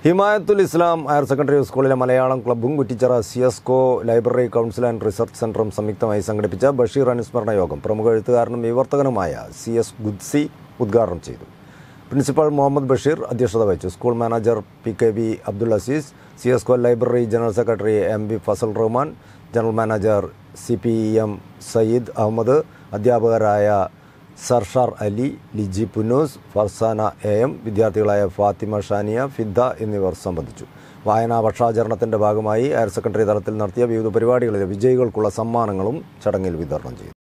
ഹിമായത്തുൽ ഇസ്ലാം higher secondary സ്കൂളിലെ മലയാളം ക്ലബ്ബും Kuttichira C S co library council and research സെന്ററും സംയുക്തമായി സംഘടിപ്പിച്ച ബഷീർ അനുസ്മരണ യോഗം പ്രമുഖ എഴുത്തുകാരനും വിവർത്തകനുമായ സി എസ് ഗുദ്സി ഉദ്ഘാടനം ചെയ്തു പ്രിൻസിപ്പൽ മുഹമ്മദ് ബഷീർ അധ്യക്ഷത വഹിച്ചു school manager P K V Abdul Aziz C S co library general secretary M V Fazal Rahman general manager C P M Sayyid Ahmed അധ്യാപകരായ സർഷാർ അലി ലിജി പുന്നൂസ് ഫർസാന എ എം വിദ്യാർത്ഥികളായ ഫാത്തിമ ഷാനിയ ഫിദ്ദ എന്നിവർ സംബന്ധിച്ചു വായനാ പക്ഷാചരണത്തിൻ്റെ ഭാഗമായി ഹയർ സെക്കൻഡറി തലത്തിൽ നടത്തിയ വിവിധ പരിപാടികളിലെ വിജയികൾക്കുള്ള സമ്മാനങ്ങളും ചടങ്ങിൽ വിതരണം ചെയ്തു